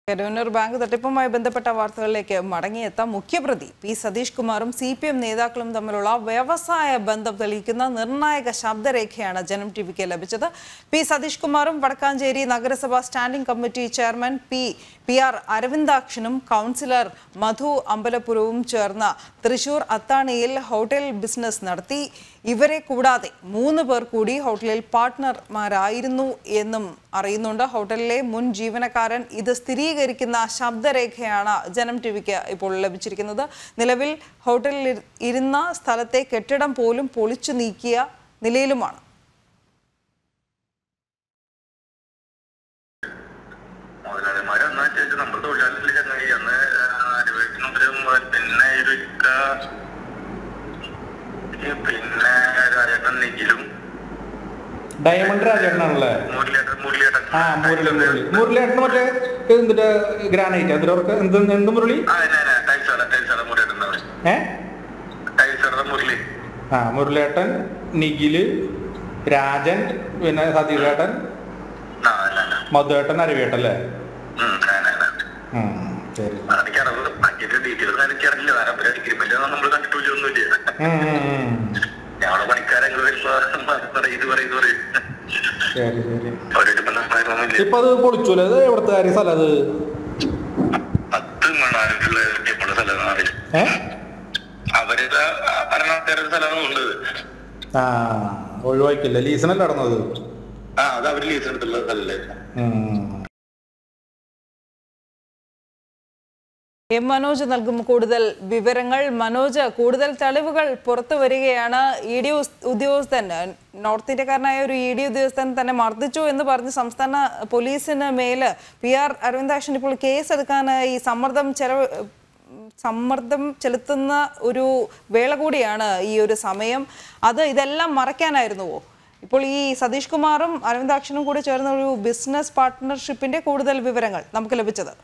കരൂന്നൂർ bank തട്ടിപ്പുമായി ബന്ധപ്പെട്ട വാർത്തകളിലേക്ക് മടങ്ങിയെത്താം മുഖ്യപ്രതി പി സതീഷ് കുമാറും സി പി എം നേതാക്കളും തമ്മിലുള്ള വ്യവസായ ബന്ധം തെളിയിക്കുന്ന നിർണായക ശബ്ദരേഖയാണ് ജനം ടി വിക്ക് ലഭിച്ചത് പി സതീഷ് കുമാറും വടക്കാഞ്ചേരി നഗരസഭ standing committee chairman P P R അരവിന്ദാക്ഷനും കൗൺസിലർ മധു അമ്പലപുരവും ചേർന്ന് തൃശൂർ അത്താണിയിൽ ഹോട്ടൽ ബിസിനസ് നടത്തി ഇവരെ കൂടാതെ മൂന്ന് പേർ കൂടി ഹോട്ടലിൽ പാർട്ട്ണർമാരായിരുന്നു എന്നും അറിയുന്നുണ്ട് ഹോട്ടലിലെ മുൻ ജീവനക്കാരൻ ഇത് സ്ഥിരീകരിക്കുന്ന ശബ്ദരേഖയാണ് ജനം ടി വിക്ക് ഇപ്പോൾ ലഭിച്ചിരിക്കുന്നത് നിലവിൽ ഹോട്ടലിൽ ഇരു- ഇരുന്ന സ്ഥലത്തെ കെട്ടിടം പോലും പൊളിച്ചു നീക്കിയ നിലയിലുമാണ് മുതലാളിമാര് അന്ന് ചോദിച്ചു നമ്മൾ തൊഴിലാളികളിൽ ചങ്ങായി അന്ന് അനുഭവിക്കുന്നവരും പിന്നെ ഇരിക്ക പിന്നെ രാജേട്ടൻ നെങ്കിലും ഡയമണ്ട് രാജേട്ടനാണല്ലേ മുരളിയേട്ടൻ മുരളിയേട്ടൻ ആ മുരളി മുരളി മുരളിയേട്ടന് മറ്റേ എന്നിട്ട് ഗ്രാനൈറ്റ് അതിലവർക്ക് എന്ത് എന്ത് മുരളി ആ തന്നെ ടൈൽസട ടൈൽസട മുരളിയേട്ടൻ ഏ ടൈൽസട മുരളി ആ മുരളിയേട്ടൻ നിഖില് രാജൻ പിന്നെ സതീഷേട്ടൻ ആ അല്ല മധുവേട്ടൻ അരവിയേട്ടല്ലേ ഉം, ശരി എനിക്ക് അറിവ് ബാക്കിയൊക്കെ ഡീറ്റെയിൽസ് എനിക്കറിയില്ല കാരണം അവര് അഗ്രിമെന്റ് നമ്മൾ കണ്ടിട്ടില്ലൊന്നുമില്ല ഉം, ഉം, ഉം. ഞങ്ങളുടെ പണിക്കാരെങ്കിലും പറയും ഇത് പറയും ഇത് പറയും ശരി ശരി അവരായിട്ട് ബന്ധപ്പെടാനൊന്നുമില്ല ഇപ്പൊ അത് പൊളിച്ചൂല അത് എവിടുത്തെ കാര്യം സ്ഥലം അത് പത്ത് മണാലുള്ള നമ്മുടെ സ്ഥലമാണ് ഏ അവരുടെ അരണാൾക്കാരുടെ സ്ഥലമാണ് ഉള്ളത് ആ ഒഴിവാക്കില്ല ലീസണല്ല നടന്നത് ആ അത് അവര് ലീസ് എടുത്തുള്ള സ്ഥലല്ലേ ഉം. എം മനോജ് നൽകും കൂടുതൽ വിവരങ്ങൾ മനോജ് കൂടുതൽ തെളിവുകൾ പുറത്തു വരികയാണ് ഇ ഡി ഉദ്യോഗസ്ഥൻ നോർത്ത് ഇന്ത്യക്കാരനായ ഒരു ഇ ഡി ഉദ്യോഗസ്ഥൻ തന്നെ മർദ്ദിച്ചു എന്ന് പറഞ്ഞ് സംസ്ഥാന പോലീസിന് മേല് പി ആർ അരവിന്ദാക്ഷൻ ഇപ്പോൾ കേസ് എടുക്കാനായി സമ്മർദ്ദം ചെലവ് സമ്മർദ്ദം ചെലുത്തുന്ന ഒരു വേള കൂടിയാണ് ഈ ഒരു സമയം അത് ഇതെല്ലാം മറയ്ക്കാനായിരുന്നുവോ ഇപ്പോൾ ഈ സതീഷ് കുമാറും അരവിന്ദാക്ഷനും കൂടി ചേർന്ന ഒരു ബിസിനസ് പാർട്ട്ണർഷിപ്പിന്റെ കൂടുതൽ വിവരങ്ങൾ നമുക്ക് ലഭിച്ചത്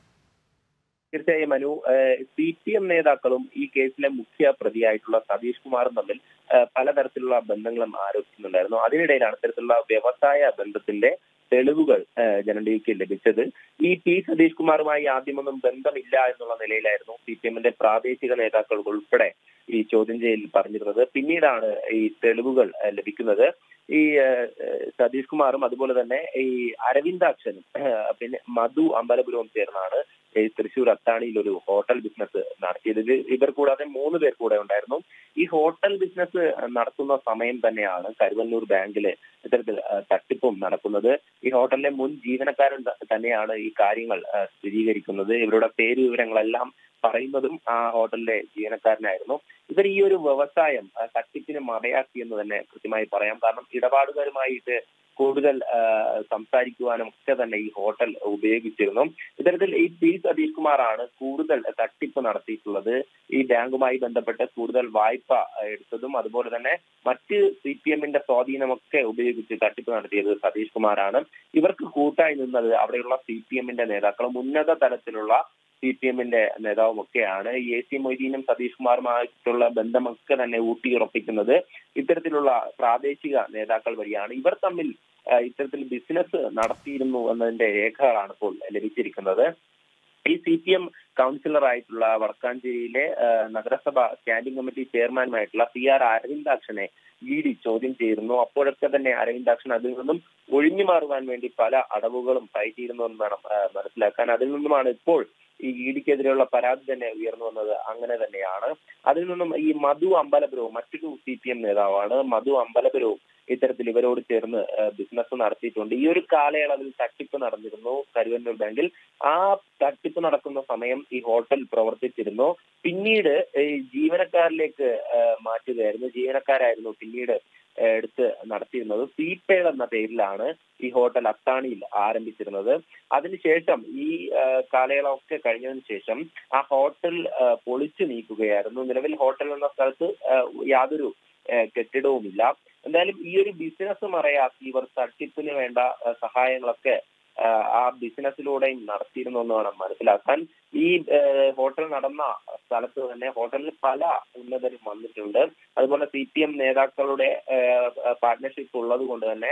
തീർച്ചയായും മനു സി പി എം നേതാക്കളും ഈ കേസിലെ മുഖ്യ പ്രതിയായിട്ടുള്ള സതീഷ് കുമാറും തമ്മിൽ ഏഹ്, പലതരത്തിലുള്ള ബന്ധങ്ങളും ആരോപിക്കുന്നുണ്ടായിരുന്നു അതിനിടയിലാണ് ഇത്തരത്തിലുള്ള വ്യവസായ ബന്ധത്തിന്റെ തെളിവുകൾ ഏഹ്, ജനതയ്ക്ക് ലഭിച്ചത് ഈ പി സതീഷ് കുമാറുമായി ആദ്യമൊന്നും ബന്ധമില്ല എന്നുള്ള നിലയിലായിരുന്നു സി പി എമ്മിന്റെ പ്രാദേശിക നേതാക്കൾ ഉൾപ്പെടെ ഈ ചോദ്യം ചെയ്യലിൽ പറഞ്ഞിരുന്നത് പിന്നീടാണ് ഈ തെളിവുകൾ ഏഹ്, ലഭിക്കുന്നത് ഈ ഏഹ്, ഏഹ്, സതീഷ് കുമാറും അതുപോലെ തന്നെ ഈ അരവിന്ദാക്ഷനും ഏഹ്, പിന്നെ മധു അമ്പലപുരവും ചേർന്നാണ് ഈ തൃശൂർ അത്താണിയിൽ ഒരു ഹോട്ടൽ ബിസിനസ് നടത്തിയത് ഇത് ഇവർ കൂടാതെ മൂന്ന് പേർ കൂടെ ഉണ്ടായിരുന്നു ഈ ഹോട്ടൽ ബിസിനസ് നടത്തുന്ന സമയം തന്നെയാണ് കരുവന്നൂർ ബാങ്കില് ഇത്തരത്തിൽ ആ, തട്ടിപ്പും നടക്കുന്നത് ഈ ഹോട്ടലിലെ മുൻ ജീവനക്കാരൻ ത- തന്നെയാണ് ഈ കാര്യങ്ങൾ ആ, സ്ഥിരീകരിക്കുന്നത് ഇവരുടെ പേര് വിവരങ്ങളെല്ലാം പറയുന്നതും ആ ഹോട്ടലിലെ ജീവനക്കാരനായിരുന്നു ഇവർ ഈ ഒരു വ്യവസായം ആ, തട്ടിപ്പിന് മറയാക്കി എന്ന് തന്നെ കൃത്യമായി പറയാം കാരണം ഇടപാടുകാരുമായിട്ട് കൂടുതൽ ആ, സംസാരിക്കുവാനും ഒക്കെ തന്നെ ഈ ഹോട്ടൽ ഉപയോഗിച്ചിരുന്നു ഇത്തരത്തിൽ ഈ പി സതീഷ് കുമാറാണ് കൂടുതൽ തട്ടിപ്പ് നടത്തിയിട്ടുള്ളത് ഈ ബാങ്കുമായി ബന്ധപ്പെട്ട് കൂടുതൽ വായ്പ ആ, എടുത്തതും അതുപോലെ തന്നെ മറ്റ് സി പി എമ്മിന്റെ സ്വാധീനമൊക്കെ ഉപയോഗിച്ച് തട്ടിപ്പ് നടത്തിയത് സതീഷ് കുമാറാണ് ഇവർക്ക് കൂട്ടായി നിന്നത് അവിടെയുള്ള സി പി എമ്മിന്റെ നേതാക്കളും ഉന്നത തലത്തിലുള്ള സി പി എമ്മിന്റെ നേതാവും ഒക്കെയാണ് ഈ എ സി മൊയ്തീനും സതീഷ് കുമാറുമായിട്ടുള്ള ബന്ധമൊക്കെ തന്നെ ഊട്ടിയുറപ്പിക്കുന്നത് ഇത്തരത്തിലുള്ള പ്രാദേശിക നേതാക്കൾ വഴിയാണ് ഇവർ തമ്മിൽ ആ, ഇത്തരത്തിൽ ബിസിനസ് നടത്തിയിരുന്നു എന്നതിന്റെ രേഖകളാണ് ഇപ്പോൾ ലഭിച്ചിരിക്കുന്നത് ഈ സി പി എം കൗൺസിലർ ആയിട്ടുള്ള വടക്കാഞ്ചേരിയിലെ ആ, നഗരസഭ സ്റ്റാൻഡിംഗ് കമ്മിറ്റി ചെയർമാനുമായിട്ടുള്ള പി ആർ അരവിന്ദാക്ഷനെ ഇ ഡി ചോദ്യം ചെയ്തിരുന്നു അപ്പോഴൊക്കെ തന്നെ അരവിന്ദാക്ഷൻ അതിൽ നിന്നും ഒഴിഞ്ഞു മാറുവാൻ വേണ്ടി പല അടവുകളും പയറ്റിയിരുന്നു എന്ന് വേണം ആ, മനസ്സിലാക്കാൻ അതിൽ നിന്നുമാണ് ഇപ്പോൾ ഈ ഇ ഡിക്കെതിരെയുള്ള പരാതി തന്നെ ഉയർന്നു വന്നത് അങ്ങനെ തന്നെയാണ് അതിൽ നിന്നും ഈ മധു അമ്പലപുരവും മറ്റൊരു സി പി എം നേതാവാണ് മധു അമ്പലപുരവും ഇത്തരത്തിൽ ഇവരോട് ചേർന്ന് ബിസിനസ് നടത്തിയിട്ടുണ്ട് ഈ ഒരു കാലയളവിൽ തട്ടിപ്പ് നടന്നിരുന്നു കരുവന്നൂർ ബാങ്കിൽ ആ തട്ടിപ്പ് നടക്കുന്ന സമയം ഈ ഹോട്ടൽ പ്രവർത്തിച്ചിരുന്നു പിന്നീട് ഈ ജീവനക്കാരിലേക്ക് ആ, മാറ്റുകയായിരുന്നു ജീവനക്കാരായിരുന്നു പിന്നീട് ആ, എടുത്ത് നടത്തിയിരുന്നത് സീപേഡ് എന്ന പേരിലാണ് ഈ ഹോട്ടൽ അത്താണിയിൽ ആരംഭിച്ചിരുന്നത് അതിനുശേഷം ഈ ആ, കാലയളവൊക്കെ കഴിഞ്ഞതിന് ശേഷം ആ ഹോട്ടൽ ആ, പൊളിച്ചു നീക്കുകയായിരുന്നു നിലവിൽ ഹോട്ടൽ എന്ന സ്ഥലത്ത് ആ, യാതൊരു ആ, കെട്ടിടവുമില്ല എന്തായാലും ഈ ഒരു ബിസിനസ് മറയാക്കി ഇവർ തട്ടിപ്പിന് വേണ്ട ആ, സഹായങ്ങളൊക്കെ ആ, ആ ബിസിനസ്സിലൂടെയും നടത്തിയിരുന്നു എന്ന് വേണം മനസ്സിലാക്കാൻ ഈ ആ, ഹോട്ടൽ നടന്ന സ്ഥലത്ത് തന്നെ ഹോട്ടലിൽ പല ഉന്നതരും വന്നിട്ടുണ്ട് അതുപോലെ സി പി എം നേതാക്കളുടെ പാർട്ട്ണർഷിപ്പ് ഉള്ളത് കൊണ്ട് തന്നെ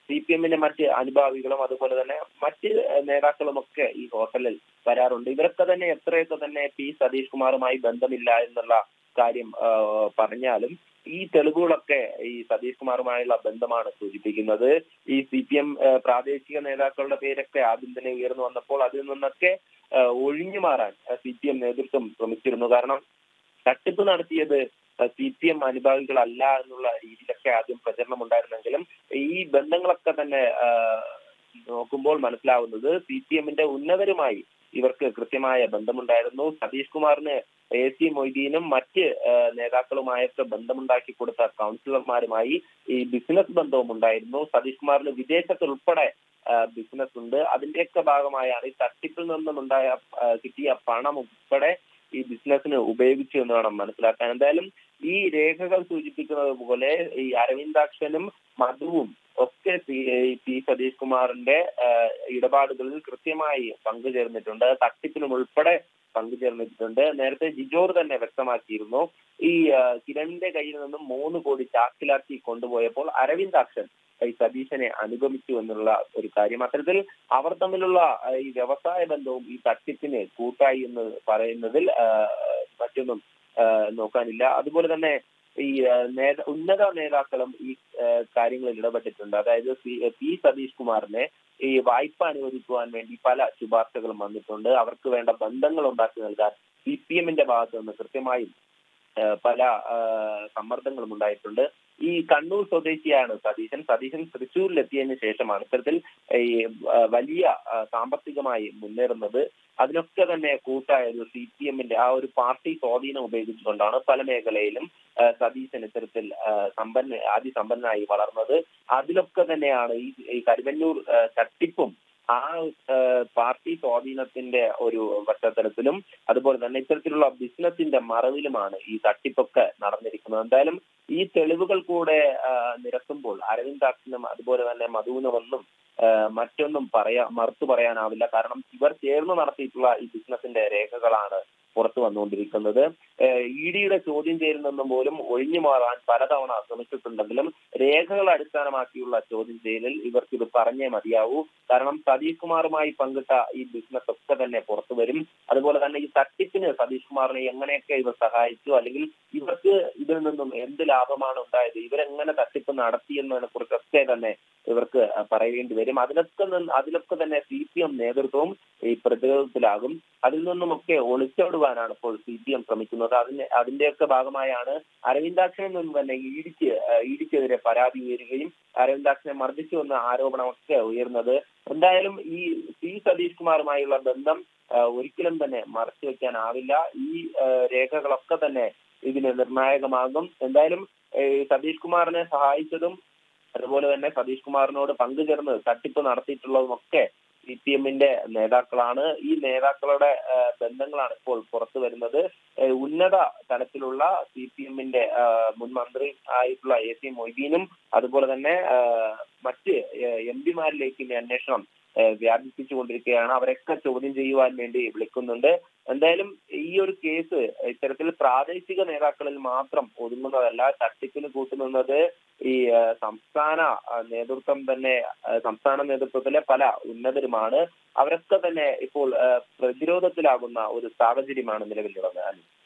സി പി എമ്മിന്റെ മറ്റ് അനുഭാവികളും അതുപോലെ തന്നെ മറ്റ് നേതാക്കളുമൊക്കെ ഈ ഹോട്ടലിൽ വരാറുണ്ട് ഇവരൊക്കെ തന്നെ എത്രയൊക്കെ തന്നെ പി സതീഷ് കുമാറുമായി ബന്ധമില്ല എന്നുള്ള കാര്യം ആ, പറഞ്ഞാലും ഈ തെളിവുകളൊക്കെ ഈ സതീഷ് കുമാറുമായുള്ള ബന്ധമാണ് സൂചിപ്പിക്കുന്നത് ഈ സി പി എം പ്രാദേശിക നേതാക്കളുടെ പേരൊക്കെ ആദ്യം തന്നെ ഉയർന്നു വന്നപ്പോൾ അതിൽ നിന്നൊക്കെ ആ, ഒഴിഞ്ഞു മാറാൻ സി പി എം നേതൃത്വം ശ്രമിച്ചിരുന്നു കാരണം തട്ടിപ്പ് നടത്തിയത് സി പി എം അനുഭാവികളല്ല എന്നുള്ള രീതിയിലൊക്കെ ആദ്യം പ്രചരണം ഉണ്ടായിരുന്നെങ്കിലും ഈ ബന്ധങ്ങളൊക്കെ തന്നെ ആ, നോക്കുമ്പോൾ മനസ്സിലാവുന്നത് സി പി എമ്മിന്റെ ഉന്നതരുമായി ഇവർക്ക് കൃത്യമായ ബന്ധമുണ്ടായിരുന്നു സതീഷ് കുമാറിന് എ സി മൊയ്തീനും മറ്റ് ആ, നേതാക്കളുമായൊക്കെ ബന്ധമുണ്ടാക്കി കൊടുത്ത കൗൺസിലർമാരുമായി ഈ ബിസിനസ് ബന്ധവും ഉണ്ടായിരുന്നു സതീഷ് കുമാറിന് വിദേശത്ത് ഉൾപ്പെടെ ബിസിനസ് ഉണ്ട് അതിന്റെയൊക്കെ ഭാഗമായാണ് ഈ തട്ടിപ്പിൽ നിന്നുണ്ടായ ആ, കിട്ടിയ പണം ഉൾപ്പെടെ ഈ ബിസിനസ്സിന് ഉപയോഗിച്ചു എന്ന് വേണം മനസ്സിലാക്കാൻ എന്തായാലും ഈ രേഖകൾ സൂചിപ്പിക്കുന്നത് പോലെ ഈ അരവിന്ദാക്ഷനും മധുവും ഒക്കെ സി- ഈ പി സതീഷ് കുമാറിന്റെ ആ, ഇടപാടുകളിൽ കൃത്യമായി പങ്കുചേർന്നിട്ടുണ്ട് തട്ടിപ്പിനും ഉൾപ്പെടെ പങ്കുചേർന്നിട്ടുണ്ട് നേരത്തെ ജിജോർ തന്നെ വ്യക്തമാക്കിയിരുന്നു ഈ ആ, കിരണിന്റെ കയ്യിൽ നിന്നും മൂന്ന് കോടി ചാക്കിലാക്കി കൊണ്ടുപോയപ്പോൾ അരവിന്ദാക്ഷൻ ഈ സതീശനെ അനുഗമിച്ചു എന്നുള്ള ഒരു കാര്യം അത്തരത്തിൽ അവർ തമ്മിലുള്ള ആ, ഈ വ്യവസായ ബന്ധവും ഈ തട്ടിപ്പിന് കൂട്ടായി എന്ന് പറയുന്നതിൽ ആ, മറ്റൊന്നും ആ, നോക്കാനില്ല അതുപോലെ തന്നെ ഈ ആ, നേത ഉന്നത നേതാക്കളും ഈ ആ, കാര്യങ്ങളിൽ ഇടപെട്ടിട്ടുണ്ട് അതായത് സി- പി സതീഷ് കുമാറിനെ ഈ വായ്പ അനുവദിക്കുവാൻ വേണ്ടി പല ശുപാർശകളും വന്നിട്ടുണ്ട് അവർക്ക് വേണ്ട ബന്ധങ്ങൾ ഉണ്ടാക്കി നൽകാൻ സി പി എമ്മിന്റെ ഭാഗത്ത് നിന്ന് കൃത്യമായും ആ, പല ആ, സമ്മർദ്ദങ്ങളും ഉണ്ടായിട്ടുണ്ട് ഈ കണ്ണൂർ സ്വദേശിയാണ് സതീശൻ സതീശൻ തൃശ്ശൂരിലെത്തിയതിനു ശേഷമാണ് ഇത്തരത്തിൽ ഈ ആ, വലിയ ആ, സാമ്പത്തികമായി മുന്നേറുന്നത് അതിനൊക്കെ തന്നെ കൂട്ടായത് സി പി എമ്മിന്റെ ആ ഒരു പാർട്ടി സ്വാധീനം ഉപയോഗിച്ചുകൊണ്ടാണ് പല മേഖലയിലും ആ, സതീശൻ ഇത്തരത്തിൽ ആ, സമ്പന്ന അതിസമ്പന്നനായി വളർന്നത് അതിലൊക്കെ തന്നെയാണ് ഈ ഈ കരുവന്നൂർ ആ, തട്ടിപ്പും ആ ആ, പാർട്ടി സ്വാധീനത്തിന്റെ ഒരു പശ്ചാത്തലത്തിലും അതുപോലെ തന്നെ ഇത്തരത്തിലുള്ള ബിസിനസിന്റെ മറവിലുമാണ് ഈ തട്ടിപ്പൊക്കെ നടന്നിരിക്കുന്നത് എന്തായാലും ഈ തെളിവുകൾ കൂടെ ആ, നിരത്തുമ്പോൾ അരവിന്ദാക്ഷനും അതുപോലെ തന്നെ മധുവിനുമൊന്നും ആ, മറ്റൊന്നും പറയാ മറുത്തു പറയാനാവില്ല കാരണം ഇവർ ചേർന്ന് നടത്തിയിട്ടുള്ള ഈ ബിസിനസിന്റെ രേഖകളാണ് പുറത്തു വന്നുകൊണ്ടിരിക്കുന്നത് ഇ ഡിയുടെ ചോദ്യം ചെയ്യലിൽ നിന്നും പോലും ഒഴിഞ്ഞു മാറാൻ പലതവണ ശ്രമിച്ചിട്ടുണ്ടെങ്കിലും രേഖകൾ അടിസ്ഥാനമാക്കിയുള്ള ചോദ്യം ചെയ്യലിൽ ഇവർക്ക് ഇത് പറഞ്ഞേ മതിയാവൂ കാരണം സതീഷ് കുമാറുമായി പങ്കിട്ട ഈ ബിസിനസ് ഒക്കെ തന്നെ പുറത്തു വരും അതുപോലെ തന്നെ ഈ തട്ടിപ്പിന് സതീഷ് കുമാറിനെ എങ്ങനെയൊക്കെ ഇവർ സഹായിച്ചു അല്ലെങ്കിൽ ഇവർക്ക് ഇതിൽ നിന്നും എന്ത് ലാഭമാണ് ഉണ്ടായത് ഇവരെങ്ങനെ തട്ടിപ്പ് നടത്തിയെന്നതിനെ കുറിച്ചൊക്കെ തന്നെ ഇവർക്ക് പറയേണ്ടി വരും അതിലൊക്കെ നിന്ന് അതിലൊക്കെ തന്നെ സി പി എം നേതൃത്വവും ഈ പ്രതിരോധത്തിലാകും അതിൽ നിന്നുമൊക്കെ ഒളിച്ചോടുവാനാണ് ഇപ്പോൾ സി പി എം ശ്രമിക്കുന്നത് അതിന് അതിന്റെയൊക്കെ ഭാഗമായാണ് അരവിന്ദാക്ഷനിൽ നിന്നും തന്നെ ഇടിക്ക് ഇടിക്കെതിരെ പരാതി ഉയരുകയും അരവിന്ദാക്ഷനെ മർദ്ദിച്ചു എന്ന ആരോപണമൊക്കെ ഉയർന്നത് എന്തായാലും ഈ പി സതീഷ് കുമാറുമായുള്ള ബന്ധം ആ, ഒരിക്കലും തന്നെ മറച്ചു വെക്കാനാവില്ല ഈ ആ, രേഖകളൊക്കെ തന്നെ ഇതിന് നിർണായകമാകും എന്തായാലും ഏ, സതീഷ് കുമാറിനെ സഹായിച്ചതും അതുപോലെ തന്നെ സതീഷ് കുമാറിനോട് പങ്കുചേർന്ന് തട്ടിപ്പ് നടത്തിയിട്ടുള്ളതുമൊക്കെ സി പി എമ്മിന്റെ നേതാക്കളാണ് ഈ നേതാക്കളുടെ ആ, ബന്ധങ്ങളാണ് ഇപ്പോൾ പുറത്തു വരുന്നത് ഏ, ഉന്നത തലത്തിലുള്ള സി പി എമ്മിന്റെ മുൻ മന്ത്രി ആയിട്ടുള്ള എ സി മൊയ്തീനും അതുപോലെ തന്നെ ആ, മറ്റ് എം പിമാരിലേക്കും ഈ അന്വേഷണം ആ, വ്യാപിപ്പിച്ചുകൊണ്ടിരിക്കുകയാണ് അവരൊക്കെ ചോദ്യം ചെയ്യുവാൻ വേണ്ടി വിളിക്കുന്നുണ്ട് എന്തായാലും ഈ ഒരു കേസ് ഇത്തരത്തിൽ പ്രാദേശിക നേതാക്കളിൽ മാത്രം ഒതുങ്ങുന്നതല്ല തട്ടിപ്പിന് കൂട്ടുനിന്നത് ഈ ആ, സംസ്ഥാന ആ, നേതൃത്വം തന്നെ ആ, സംസ്ഥാന നേതൃത്വത്തിലെ പല ഉന്നതരുമാണ് അവരൊക്കെ തന്നെ ഇപ്പോൾ ആ, പ്രതിരോധത്തിലാകുന്ന ഒരു സാഹചര്യമാണ് നിലവിലുള്ളത്